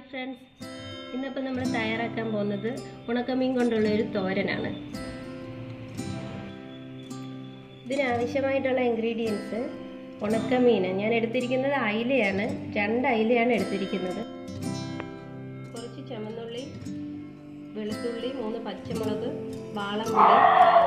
friends ഇന്നിപ്പോൾ നമ്മൾ തയ്യാറാക്കാൻ പോകുന്നത് ഉണക്കമീൻ കൊണ്ടുള്ള ഒരു തോരനാണ് ഇതിനാവശ്യമായിട്ടുള്ള ഇൻഗ്രീഡിയൻസ് ഉണക്കമീൻ ഞാൻ എടുത്തിരിക്കുന്നത് അയിലയാണ് രണ്ട് അയിലയാണ് എടുത്തിരിക്കുന്നത് കുറച്ച് ചുമന്നുള്ളി വെളുത്തുള്ളി മൂന്ന് പച്ചമുളക് വാളംപൊടി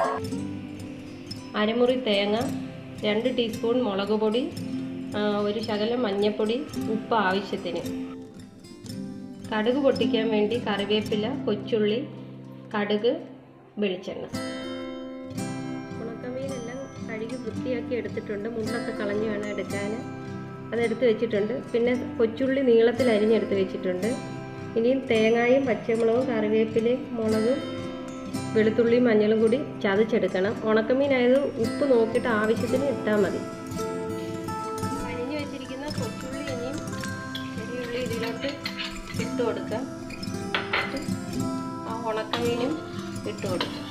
അരമുറി തേങ്ങ രണ്ട് ടീസ്പൂൺ മുളക് പൊടി ആ, ഒരു ശകലം മഞ്ഞൾപ്പൊടി ഉപ്പ് ആവശ്യത്തിന് കടുക് പൊട്ടിക്കാൻ വേണ്ടി കറിവേപ്പില കൊച്ചുള്ളി കടുക് വെളിച്ചെണ്ണ ഉണക്കമീനെല്ലാം കഴുകി വൃത്തിയാക്കി എടുത്തിട്ടുണ്ട് മുള്ളൊക്കെ കളഞ്ഞ് വേണം എടുക്കാൻ അതെടുത്ത് വെച്ചിട്ടുണ്ട് പിന്നെ കൊച്ചുള്ളി നീളത്തിൽ അരിഞ്ഞെടുത്ത് വെച്ചിട്ടുണ്ട് ഇനിയും തേങ്ങായും പച്ചമുളകും കറിവേപ്പിലയും മുളകും വെളുത്തുള്ളിയും മഞ്ഞളും കൂടി ചതച്ചെടുക്കണം ഉണക്കമീനായത് ഉപ്പ് നോക്കിയിട്ട് ആവശ്യത്തിന് ഇട്ടാൽ മതി അരിഞ്ഞു വെച്ചിരിക്കുന്ന കൊച്ചുള്ളി ഇനിയും ചെറിയുള്ളി ഇതിലോട്ട് ഇട്ട് കൊടുക്കാം എന്നിട്ട് ആ ഉണക്കമീനും ഇട്ട് കൊടുക്കാം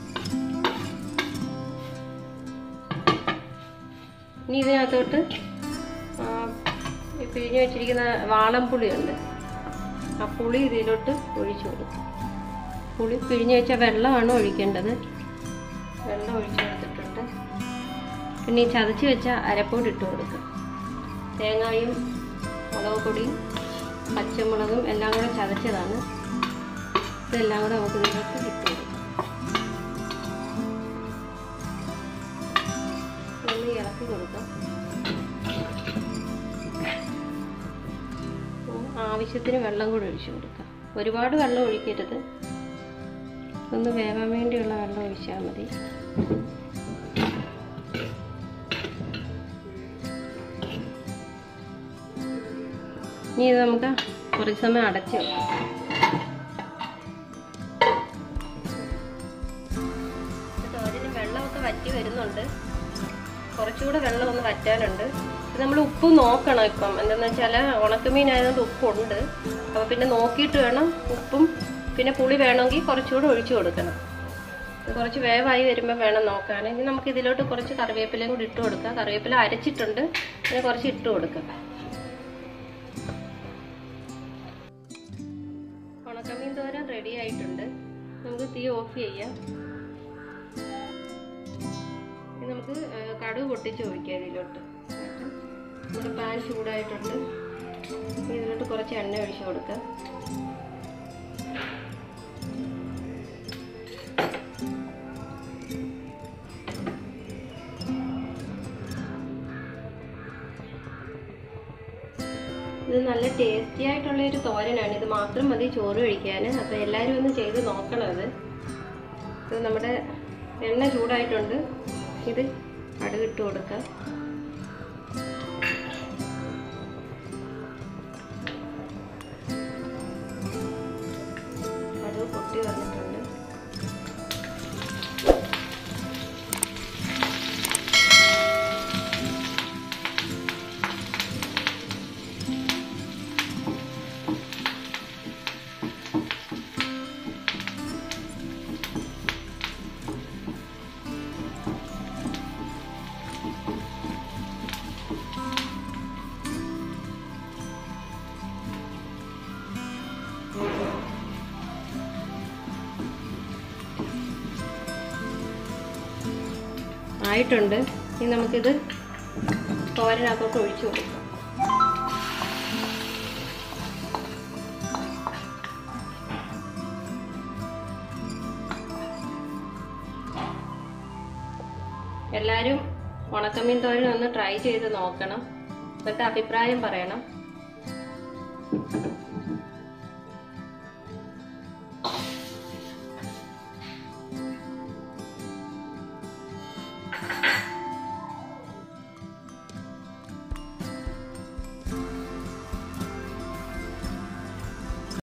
ഇനി ഇതിനകത്തോട്ട് ആ, ഈ പിഴിഞ്ഞു വെച്ചിരിക്കുന്ന വാളംപുളിയുണ്ട് ആ പുളി ഇതിലോട്ട് ഒഴിച്ചു കൊടുക്കും പുളി പിഴിഞ്ഞു വെച്ച വെള്ളമാണ് ഒഴിക്കേണ്ടത് വെള്ളം ഒഴിച്ചു കൊടുത്തിട്ടുണ്ട് പിന്നെ ഈ ചതച്ച് വെച്ച അരപ്പോട് ഇട്ട് കൊടുക്കുക തേങ്ങായും മുളക് പൊടിയും പച്ചമുളകും എല്ലാം കൂടെ ചതച്ചതാണ് ഇതെല്ലാം കൂടെ നമുക്ക് ഇതിലേക്ക് ഇട്ട് കൊടുക്കാം ഒന്ന് ഇളക്കി കൊടുക്കാം പിന്നെ ആവശ്യത്തിന് വെള്ളം കൂടെ ഒഴിച്ചു കൊടുക്കാം ഒരുപാട് വെള്ളം ഒഴിക്കരുത് ഒന്ന് വേവാൻ വേണ്ടിയുള്ള വെള്ളം ഒഴിച്ചാൽ മതി ഇനി ഇത് നമുക്ക് കുറച്ച് സമയം അടച്ച് വെക്കാം തോരന് വെള്ളമൊക്കെ വറ്റി വരുന്നുണ്ട് കുറച്ചുകൂടെ വെള്ളം ഒന്ന് വറ്റാനുണ്ട് നമ്മൾ ഉപ്പ് നോക്കണം ഇപ്പം എന്താണെന്ന് വെച്ചാൽ ഉണക്കമീൻ ആയതുകൊണ്ട് ഉപ്പുണ്ട് അപ്പോൾ പിന്നെ നോക്കിയിട്ട് വേണം ഉപ്പും പിന്നെ പുളി വേണമെങ്കിൽ കുറച്ചുകൂടെ ഒഴിച്ചു കൊടുക്കണം ഇത് കുറച്ച് വേവായി വരുമ്പോൾ വേണം നോക്കാൻ ഇനി നമുക്ക് ഇതിലോട്ട് കുറച്ച് കറിവേപ്പിലയും കൂടി ഇട്ട് കൊടുക്കാം കറിവേപ്പില അരച്ചിട്ടുണ്ട് പിന്നെ കുറച്ച് ഇട്ട് കൊടുക്കാം ഉണക്കമീൻ തോരൻ റെഡി ആയിട്ടുണ്ട് നമുക്ക് തീ ഓഫ് ചെയ്യാം ഇനി നമുക്ക് ആ, കടുക് പൊട്ടിച്ച് ഒഴിക്കാം ഇതിലോട്ട് എന്നിട്ട് നമ്മുടെ പാൻ ചൂടായിട്ടുണ്ട് ഇനി ഇതിലോട്ട് കുറച്ച് എണ്ണ ഒഴിച്ച് കൊടുക്കാം ഇത് നല്ല ടേസ്റ്റി ആയിട്ടുള്ള ഒരു തോരനാണ് ഇത് മാത്രം മതി ചോറ് കഴിക്കാൻ അപ്പോൾ എല്ലാവരും ഒന്ന് ചെയ്ത് നോക്കണം ഇത് ഇത് നമ്മുടെ എണ്ണ ചൂടായിട്ടുണ്ട് ഇത് കടുകിട്ട് കൊടുക്കാം കടുക് പൊട്ടി വന്നിട്ടുണ്ട് ആയിട്ടുണ്ട് ഇനി നമുക്കിത് തോരനകത്തോട്ട് ഒഴിച്ചു കൊടുക്കാം എല്ലാവരും ഉണക്കമീൻ തോരൻ ഒന്ന് ട്രൈ ചെയ്ത് നോക്കണം എന്നിട്ട് അഭിപ്രായം പറയണം